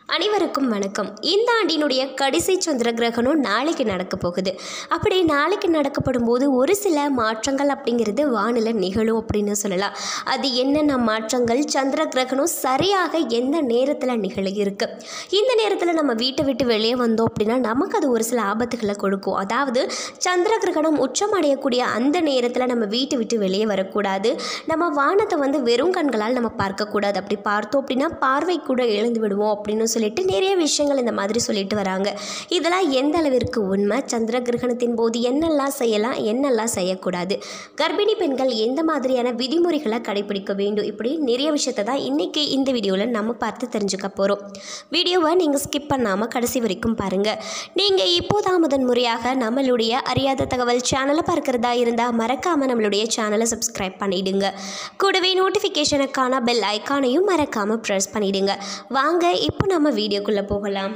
அனைவருக்கும் வணக்கம் இந்த ஆண்டினுடைய கடைசி சந்திர கிரகணம் நாளைக்கு நடக்க போகுது அப்படி நாளைக்கு நடக்கப்படும் போது ஒரு சில மாற்றங்கள் அப்படிங்கிறது வானிலை நிகழும் அப்படின்னு சொல்லலாம் அது என்னென்ன மாற்றங்கள் சந்திர கிரகணம் சரியாக எந்த நேரத்தில் நிகழ இருக்கு இந்த நேரத்தில் நம்ம வீட்டை விட்டு வெளியே வந்தோம் அப்படின்னா நமக்கு அது ஒரு சில ஆபத்துகளை கொடுக்கும் அதாவது சந்திர கிரகணம் உச்சம் அடையக்கூடிய அந்த நேரத்தில் நம்ம வீட்டை விட்டு வெளியே வரக்கூடாது நம்ம வானத்தை வந்து வெறும் கண்களால் நம்ம பார்க்கக்கூடாது அப்படி பார்த்தோம் அப்படின்னா பார்வை கூட இழந்து விடுவோம் அப்படின்னு சொல்லிட்டு நிறைய விஷயங்கள் இந்த மாதிரி சொல்லிட்டு வராங்க இதெல்லாம் எந்த அளவிற்கு உண்மை சந்திர கிரகணத்தின் போது என்னெல்லாம் செய்யலாம் என்னெல்லாம் செய்யக்கூடாது கர்ப்பிணி பெண்கள் எந்த மாதிரியான விதிமுறைகளை கடைபிடிக்க வேண்டும் இப்படி நிறைய விஷயத்தை தான் இன்றைக்கி இந்த வீடியோவில் நம்ம பார்த்து தெரிஞ்சுக்க போகிறோம் வீடியோவை நீங்கள் ஸ்கிப் பண்ணாமல் கடைசி வரைக்கும் பாருங்கள் நீங்கள் இப்போதான் முதன் முறையாக நம்மளுடைய அறியாத தகவல் சேனலை பார்க்குறதா இருந்தால் மறக்காமல் நம்மளுடைய சேனலை சப்ஸ்கிரைப் பண்ணிடுங்க கூடவே நோட்டிஃபிகேஷனுக்கான பெல் ஐக்கானையும் மறக்காமல் ப்ரெஸ் பண்ணிடுங்க வாங்க இப்போ நம்ம வீடியோக்குள்ளே போகலாம்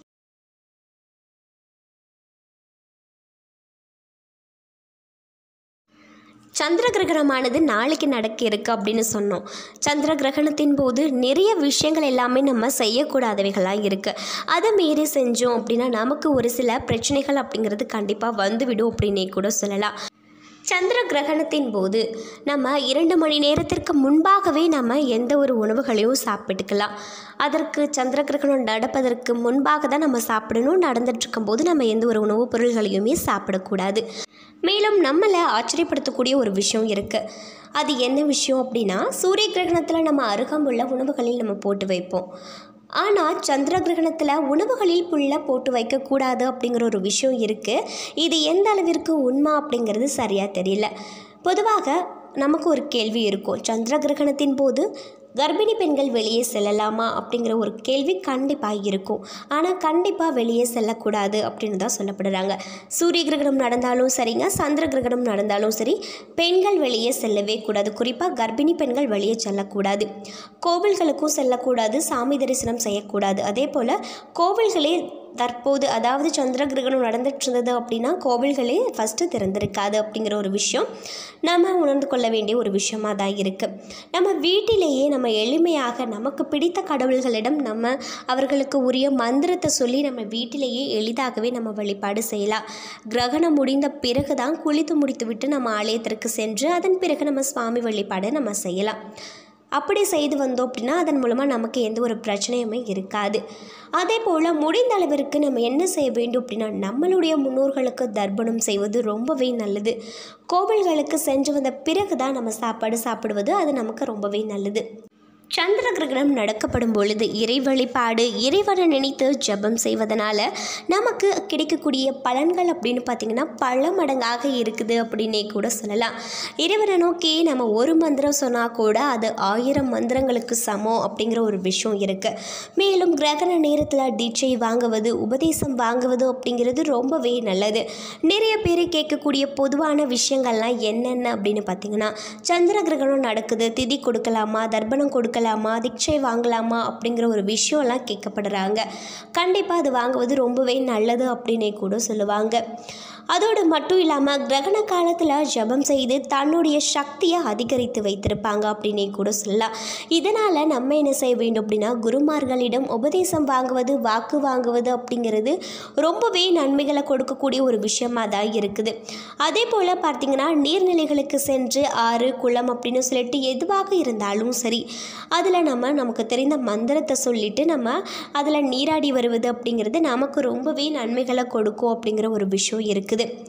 சந்திர கிரகணமானது நாளைக்கு நடக்க இருக்கு அப்படின்னு சொன்னோம் சந்திர கிரகணத்தின் போது நிறைய விஷயங்கள் எல்லாமே நம்ம செய்யக்கூடாதவைகளாக இருக்குது அதை மீறி செஞ்சோம் அப்படின்னா நமக்கு ஒரு சில பிரச்சனைகள் அப்படிங்கிறது கண்டிப்பாக வந்துவிடும் அப்படின்னே கூட சொல்லலாம் சந்திர கிரகணத்தின் போது நம்ம இரண்டு மணி நேரத்திற்கு முன்பாகவே நம்ம எந்த ஒரு உணவுகளையும் சாப்பிட்டுக்கலாம் அதற்கு சந்திர கிரகணம் நடப்பதற்கு முன்பாக தான் நம்ம சாப்பிடணும் நடந்துட்டு இருக்கும்போது நம்ம எந்த ஒரு உணவுப் பொருள்களையுமே சாப்பிடக்கூடாது மேலும் நம்மளை ஆச்சரியப்படுத்தக்கூடிய ஒரு விஷயம் இருக்குது அது என்ன விஷயம் அப்படின்னா சூரிய கிரகணத்தில் நம்ம அருகம்புள்ள உணவுகளில் நம்ம போட்டு வைப்போம் ஆனால் சந்திர கிரகணத்தில் உணவுகளில் புல்ல போட்டு வைக்கக்கூடாது அப்படிங்கிற ஒரு விஷயம் இருக்குது இது எந்த அளவிற்கு உண்மை அப்படிங்கிறது சரியாக தெரியல பொதுவாக நமக்கு ஒரு கேள்வி இருக்கும் சந்திர கிரகணத்தின் போது கர்ப்பிணி பெண்கள் வெளியே செல்லலாமா அப்படிங்கிற ஒரு கேள்வி கண்டிப்பாக இருக்கும் ஆனால் கண்டிப்பாக வெளியே செல்லக்கூடாது அப்படின்னு தான் சொல்லப்படுறாங்க சூரிய கிரகணம் நடந்தாலும் சரிங்க சந்திர கிரகணம் நடந்தாலும் சரி பெண்கள் வெளியே செல்லவே கூடாது குறிப்பாக கர்ப்பிணி பெண்கள் வெளியே செல்லக்கூடாது கோவில்களுக்கும் செல்லக்கூடாது சாமி தரிசனம் செய்யக்கூடாது அதே போல் கோவில்களே தற்போது அதாவது சந்திர கிரகணம் நடந்துட்டு இருந்தது அப்படின்னா கோவில்களே ஃபஸ்ட்டு திறந்திருக்காது அப்படிங்கிற ஒரு விஷயம் நம்ம உணர்ந்து கொள்ள வேண்டிய ஒரு விஷயமாக தான் இருக்குது நம்ம வீட்டிலேயே நம்ம எளிமையாக நமக்கு பிடித்த கடவுள்களிடம் நம்ம அவர்களுக்கு உரிய மந்திரத்தை சொல்லி நம்ம வீட்டிலேயே எளிதாகவே நம்ம வழிபாடு செய்யலாம் கிரகணம் முடிந்த பிறகு தான் குளித்து முடித்துவிட்டு நம்ம ஆலயத்திற்கு சென்று அதன் பிறகு நம்ம சுவாமி வழிபாடு நம்ம செய்யலாம் அப்படி செய்து வந்தோம் அப்படின்னா அதன் மூலமாக நமக்கு எந்த ஒரு பிரச்சனையுமே இருக்காது அதே போல் முடிந்த அளவிற்கு நம்ம என்ன செய்ய வேண்டும் அப்படின்னா நம்மளுடைய முன்னோர்களுக்கு தர்ப்பணம் செய்வது ரொம்பவே நல்லது கோவில்களுக்கு சென்று வந்த பிறகு தான் நம்ம சாப்பாடு சாப்பிடுவது அது நமக்கு ரொம்பவே நல்லது சந்திர கிரகணம் நடக்கப்படும் பொழுது இறை வழிபாடு இறைவனை நினைத்து ஜெபம் செய்வதனால நமக்கு கிடைக்கக்கூடிய பலன்கள் அப்படின்னு பார்த்திங்கன்னா பல மடங்காக இருக்குது அப்படின்னே கூட சொல்லலாம் இறைவனை நோக்கி நம்ம ஒரு மந்திரம் சொன்னால் கூட அது ஆயிரம் மந்திரங்களுக்கு சமம் அப்படிங்கிற ஒரு விஷயம் இருக்குது மேலும் கிரகண நேரத்தில் தீட்சை வாங்குவது உபதேசம் வாங்குவது அப்படிங்கிறது ரொம்பவே நல்லது நிறைய பேர் கேட்கக்கூடிய பொதுவான விஷயங்கள்லாம் என்னென்ன அப்படின்னு பார்த்தீங்கன்னா சந்திர கிரகணம் நடக்குது திதி கொடுக்கலாமா தர்ப்பணம் கொடுக்கலாமா தீட்சை வாங்கலாமா அப்படிங்கிற ஒரு விஷயம்லாம் கேட்கப்படுறாங்க கண்டிப்பாக அது வாங்குவது ரொம்பவே நல்லது அப்படின்னே கூட சொல்லுவாங்க அதோடு மட்டும் இல்லாமல் கிரகண காலத்தில் ஜபம் செய்து தன்னுடைய சக்தியை அதிகரித்து வைத்திருப்பாங்க அப்படின்னே கூட சொல்லலாம் இதனால் நம்ம என்ன செய்ய வேண்டும் அப்படின்னா குருமார்களிடம் உபதேசம் வாங்குவது வாக்கு வாங்குவது அப்படிங்கிறது ரொம்பவே நன்மைகளை கொடுக்கக்கூடிய ஒரு விஷயமாக தான் இருக்குது அதே போல் பார்த்திங்கன்னா நீர்நிலைகளுக்கு சென்று ஆறு குளம் அப்படின்னு சொல்லிட்டு எதுவாக இருந்தாலும் சரி அதில் நம்ம நமக்கு தெரிந்த மந்திரத்தை சொல்லிட்டு நம்ம அதில் நீராடி வருவது அப்படிங்கிறது நமக்கு ரொம்பவே நன்மைகளை கொடுக்கும் அப்படிங்கிற ஒரு விஷயம் இருக்குது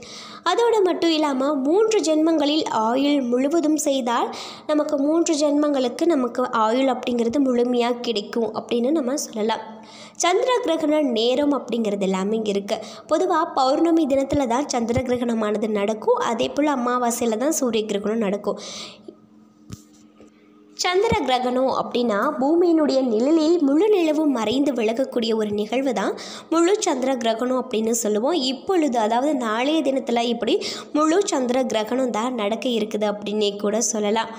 அதோடு மட்டும் இல்லாமல் மூன்று ஜென்மங்களில் ஆயுள் முழுவதும் செய்தால் நமக்கு மூன்று ஜென்மங்களுக்கு நமக்கு ஆயுள் அப்படிங்கிறது முழுமையாக கிடைக்கும் அப்படின்னு நம்ம சொல்லலாம் சந்திர கிரகண நேரம் அப்படிங்கிறது எல்லாமே இருக்குது பொதுவாக பௌர்ணமி தினத்தில் தான் சந்திர கிரகணமானது நடக்கும் அதே போல் அமாவாசையில் தான் சூரிய கிரகணம் நடக்கும் சந்திர கிரகணம் அப்படின்னா பூமியினுடைய நிழலில் முழு நிலவும் மறைந்து விலகக்கூடிய ஒரு நிகழ்வு தான் முழு சந்திர கிரகணம் அப்படின்னு சொல்லுவோம் இப்பொழுது அதாவது நாளைய தினத்தில் இப்படி முழு சந்திர கிரகணம் தான் நடக்க இருக்குது அப்படின்னே கூட சொல்லலாம்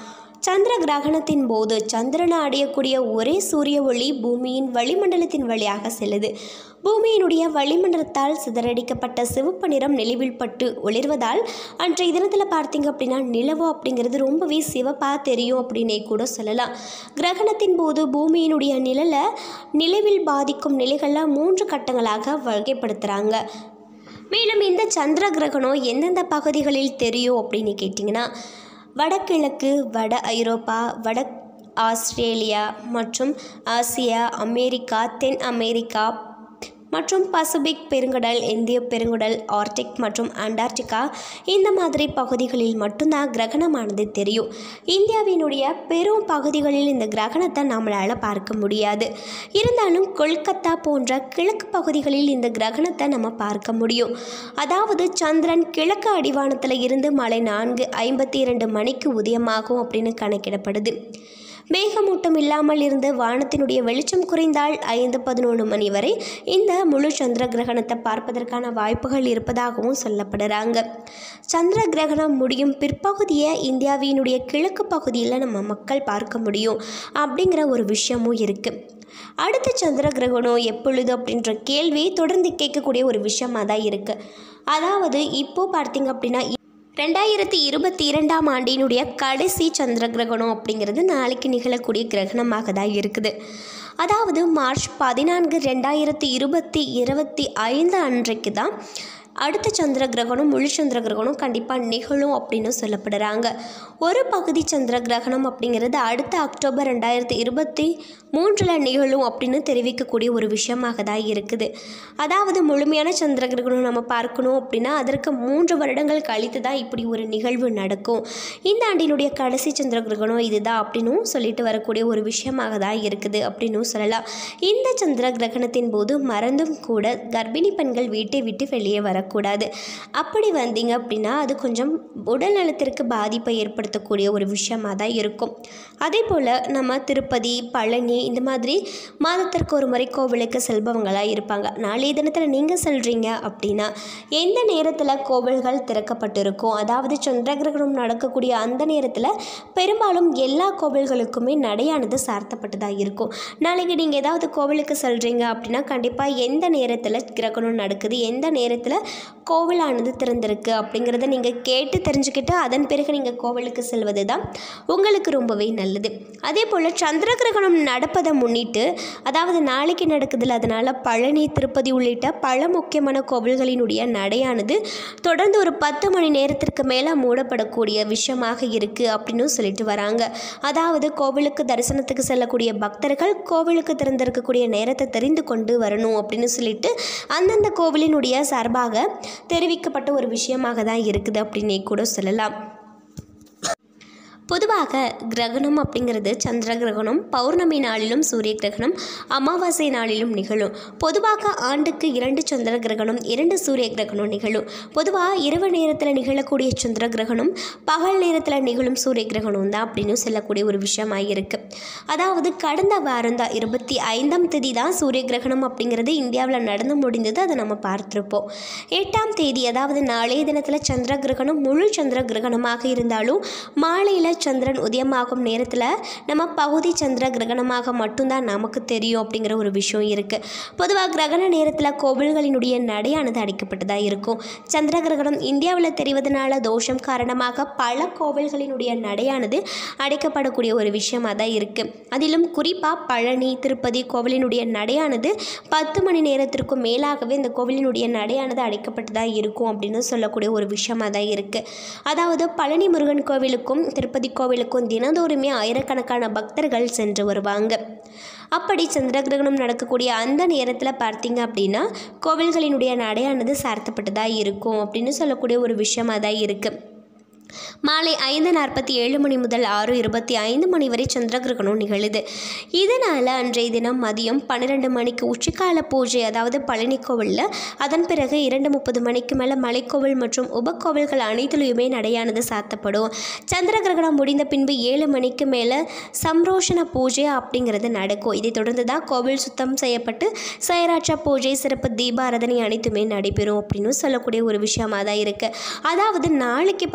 சந்திர கிரகணத்தின் போது சந்திரனை அடையக்கூடிய ஒரே சூரிய ஒளி பூமியின் வளிமண்டலத்தின் வழியாக செல்லுது பூமியினுடைய வளிமண்டலத்தால் சிதறடிக்கப்பட்ட சிவப்பு நிறம் நிலவில் பட்டு ஒளிர்வதால் அன்றைய தினத்தில் பார்த்தீங்க அப்படின்னா நிலவு அப்படிங்கிறது ரொம்பவே சிவப்பாக தெரியும் அப்படின்னே கூட சொல்லலாம் கிரகணத்தின் போது பூமியினுடைய நிழலை நிலவில் பாதிக்கும் நிலைகளில் மூன்று கட்டங்களாக வகைப்படுத்துகிறாங்க மேலும் இந்த சந்திர கிரகணம் எந்தெந்த பகுதிகளில் தெரியும் அப்படின்னு கேட்டிங்கன்னா வடகிழக்கு வட ஐரோப்பா வட ஆஸ்திரேலியா மற்றும் ஆசியா அமெரிக்கா தென் அமெரிக்கா மற்றும் பசிபிக் பெருங்கடல் இந்திய பெருங்கடல் ஆர்டிக் மற்றும் அண்டார்டிகா இந்த மாதிரி பகுதிகளில் மட்டும்தான் கிரகணமானது தெரியும் இந்தியாவினுடைய பெரும் பகுதிகளில் இந்த கிரகணத்தை நம்மளால் பார்க்க முடியாது இருந்தாலும் கொல்கத்தா போன்ற கிழக்கு பகுதிகளில் இந்த கிரகணத்தை நம்ம பார்க்க முடியும் அதாவது சந்திரன் கிழக்கு அடிவானத்தில் இருந்து மாலை நான்கு ஐம்பத்தி இரண்டு மணிக்கு உதயமாகும் அப்படின்னு கணக்கிடப்படுது மேகமூட்டம் இல்லாமல் இருந்து வானத்தினுடைய வெளிச்சம் குறைந்தால் ஐந்து பதினொன்று மணி வரை இந்த முழு சந்திர கிரகணத்தை பார்ப்பதற்கான வாய்ப்புகள் இருப்பதாகவும் சொல்லப்படுறாங்க சந்திர கிரகணம் முடியும் பிற்பகுதியை இந்தியாவினுடைய கிழக்கு பகுதியில் நம்ம மக்கள் பார்க்க முடியும் அப்படிங்கிற ஒரு விஷயமும் இருக்குது அடுத்த சந்திர கிரகணம் எப்பொழுது அப்படின்ற கேள்வி தொடர்ந்து கேட்கக்கூடிய ஒரு விஷயமாக தான் இருக்குது அதாவது இப்போ பார்த்தீங்க அப்படின்னா ரெண்டாயிரத்தி இருபத்தி இரண்டாம் ஆண்டினுடைய கடைசி சந்திர கிரகணம் அப்படிங்கிறது நாளைக்கு நிகழக்கூடிய கிரகணமாக தான் இருக்குது அதாவது மார்ச் பதினான்கு ரெண்டாயிரத்தி இருபத்தி இருபத்தி ஐந்து அன்றைக்கு தான் அடுத்த சந்திர கிரகணம் முழு சந்திர கிரகணம் கண்டிப்பாக நிகழும் அப்படின்னு சொல்லப்படுறாங்க ஒரு பகுதி சந்திர கிரகணம் அப்படிங்கிறது அடுத்த அக்டோபர் ரெண்டாயிரத்தி இருபத்தி மூன்றில் நிகழும் அப்படின்னு தெரிவிக்கக்கூடிய ஒரு விஷயமாக தான் இருக்குது அதாவது முழுமையான சந்திர கிரகணம் நம்ம பார்க்கணும் அப்படின்னா அதற்கு மூன்று வருடங்கள் கழித்து தான் இப்படி ஒரு நிகழ்வு நடக்கும் இந்த ஆண்டினுடைய கடைசி சந்திர கிரகணம் இதுதான் அப்படின்னும் சொல்லிட்டு வரக்கூடிய ஒரு விஷயமாக தான் இருக்குது அப்படின்னும் சொல்லலாம் இந்த சந்திர கிரகணத்தின் போது மறந்தும் கூட கர்ப்பிணி பெண்கள் வீட்டை விட்டு வெளியே வரக்கூடாது அப்படி வந்தீங்க அப்படின்னா அது கொஞ்சம் உடல் நலத்திற்கு பாதிப்பை ஏற்படுத்தக்கூடிய ஒரு விஷயமாக தான் இருக்கும் அதே போல் நம்ம திருப்பதி பழனி இந்த மாதிரி மாதத்திற்கு ஒரு முறை கோவிலுக்கு செல்பவங்களாக இருப்பாங்க நாளைய தினத்தில் நீங்கள் செல்றீங்க அப்படின்னா எந்த நேரத்தில் கோவில்கள் திறக்கப்பட்டிருக்கும் அதாவது சந்திர கிரகணம் நடக்கக்கூடிய அந்த நேரத்தில் பெரும்பாலும் எல்லா கோவில்களுக்குமே நடையானது சார்த்தப்பட்டதாக இருக்கும் நாளைக்கு நீங்கள் ஏதாவது கோவிலுக்கு செல்றீங்க அப்படின்னா கண்டிப்பாக எந்த நேரத்தில் கிரகணம் நடக்குது எந்த நேரத்தில் கோவிலானது திறந்திருக்கு அப்படிங்கிறத நீங்கள் கேட்டு தெரிஞ்சுக்கிட்டு அதன் பிறகு நீங்கள் கோவிலுக்கு செல்வது தான் உங்களுக்கு ரொம்பவே நல்லது அதே போல் சந்திர கிரகணம் நடப்பதை முன்னிட்டு அதாவது நாளைக்கு நடக்குதுல அதனால் பழனி திருப்பதி உள்ளிட்ட பல முக்கியமான கோவில்களினுடைய நடையானது தொடர்ந்து ஒரு பத்து மணி நேரத்திற்கு மேலே மூடப்படக்கூடிய விஷயமாக இருக்குது அப்படின்னு சொல்லிட்டு வராங்க அதாவது கோவிலுக்கு தரிசனத்துக்கு செல்லக்கூடிய பக்தர்கள் கோவிலுக்கு திறந்திருக்கக்கூடிய நேரத்தை தெரிந்து கொண்டு வரணும் அப்படின்னு சொல்லிட்டு அந்தந்த கோவிலினுடைய சார்பாக தெரிவிக்கப்பட்ட ஒரு விஷயமாக தான் இருக்குது அப்படின்னே கூட சொல்லலாம் பொதுவாக கிரகணம் அப்படிங்கிறது சந்திர கிரகணம் பௌர்ணமி நாளிலும் சூரிய கிரகணம் அமாவாசை நாளிலும் நிகழும் பொதுவாக ஆண்டுக்கு இரண்டு சந்திர கிரகணம் இரண்டு சூரிய கிரகணம் நிகழும் பொதுவாக இரவு நேரத்தில் நிகழக்கூடிய சந்திர கிரகணம் பகல் நேரத்தில் நிகழும் சூரிய கிரகணம் தான் அப்படின்னு சொல்லக்கூடிய ஒரு விஷயமாக இருக்குது அதாவது கடந்த வாரம் தான் இருபத்தி ஐந்தாம் தேதி தான் சூரிய கிரகணம் அப்படிங்கிறது இந்தியாவில் நடந்து முடிந்தது அதை நம்ம பார்த்துருப்போம் எட்டாம் தேதி அதாவது நாளைய தினத்தில் சந்திர கிரகணம் முழு சந்திர கிரகணமாக இருந்தாலும் மாலையில் சந்திரன் உதயமாகும் நேரத்தில் நம்ம பகுதி சந்திர கிரகணமாக மட்டும்தான் நமக்கு தெரியும் அப்படிங்கிற ஒரு விஷயம் இருக்குது பொதுவாக கிரகண நேரத்தில் கோவில்களினுடைய நடையானது அடைக்கப்பட்டதாக இருக்கும் சந்திர கிரகணம் இந்தியாவில் தெரிவதனால தோஷம் காரணமாக பல கோவில்களினுடைய நடையானது அடைக்கப்படக்கூடிய ஒரு விஷயமாக தான் இருக்குது அதிலும் குறிப்பாக பழனி திருப்பதி கோவிலினுடைய நடையானது பத்து மணி நேரத்திற்கும் மேலாகவே இந்த கோவிலினுடைய நடையானது அடைக்கப்பட்டதாக இருக்கும் அப்படின்னு சொல்லக்கூடிய ஒரு விஷயமாக தான் இருக்குது அதாவது பழனி முருகன் கோவிலுக்கும் திருப்பதி கோவிலுக்கும் தினந்தோறுமே ஆயிரக்கணக்கான பக்தர்கள் சென்று வருவாங்க அப்படி சந்திர கிரகணம் நடக்கக்கூடிய அந்த நேரத்தில் பார்த்தீங்க அப்படின்னா கோவில்களினுடைய நடையானது சார்த்தப்பட்டதாக இருக்கும் அப்படின்னு சொல்லக்கூடிய ஒரு விஷயமாக தான் இருக்குது மாலை ஐந்து நாற்பத்தி ஏழு மணி முதல் ஆறு இருபத்தி ஐந்து மணி வரை சந்திர கிரகணம் நிகழுது இதனால் அன்றைய தினம் மதியம் பன்னிரெண்டு மணிக்கு உச்சிக்கால பூஜை அதாவது பழனி கோவிலில் அதன் பிறகு இரண்டு முப்பது மணிக்கு மேலே மலைக்கோவில் மற்றும் உபக்கோவில்கள் அனைத்துலையுமே நடையானது சாத்தப்படும் சந்திர கிரகணம் முடிந்த பின்பு ஏழு மணிக்கு மேலே சம்ரோஷண பூஜை அப்படிங்கிறது நடக்கும் இதைத் தொடர்ந்து தான் கோவில் சுத்தம் செய்யப்பட்டு செயராட்ச பூஜை சிறப்பு தீபாராதனை அனைத்துமே நடைபெறும் அப்படின்னு சொல்லக்கூடிய ஒரு விஷயமாக தான் இருக்குது அதாவது நாளைக்கு பார்த்தீங்க அப்படின்னா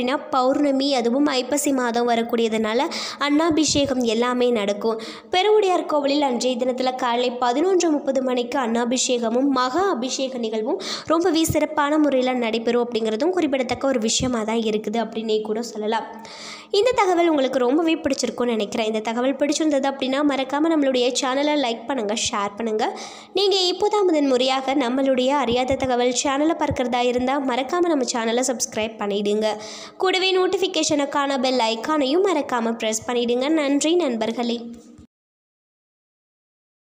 அப்படின்னா பௌர்ணமி அதுவும் ஐப்பசி மாதம் வரக்கூடியதுனால அன்னாபிஷேகம் எல்லாமே நடக்கும் பெருவுடையார் கோவிலில் அன்றைய தினத்தில் காலை பதினொன்று முப்பது மணிக்கு அன்னாபிஷேகமும் மகா அபிஷேக நிகழ்வும் ரொம்பவே சிறப்பான முறையில் நடைபெறும் அப்படிங்கிறதும் குறிப்பிடத்தக்க ஒரு விஷயமாக தான் இருக்குது அப்படின்னே கூட சொல்லலாம் இந்த தகவல் உங்களுக்கு ரொம்பவே பிடிச்சிருக்கும்னு நினைக்கிறேன் இந்த தகவல் பிடிச்சிருந்தது அப்படின்னா மறக்காமல் நம்மளுடைய சேனலை லைக் பண்ணுங்கள் ஷேர் பண்ணுங்கள் நீங்கள் இப்போதான் முதன் முறையாக நம்மளுடைய அறியாத தகவல் சேனலை பார்க்குறதா இருந்தால் மறக்காமல் நம்ம சேனலை சப்ஸ்கிரைப் பண்ணிவிடுங்க கூடவே நோட்டிஃபிகேஷனுக்கான பெல் ஐக்கானையும் மறக்காமல் ப்ரெஸ் பண்ணிவிடுங்க நன்றி நண்பர்களே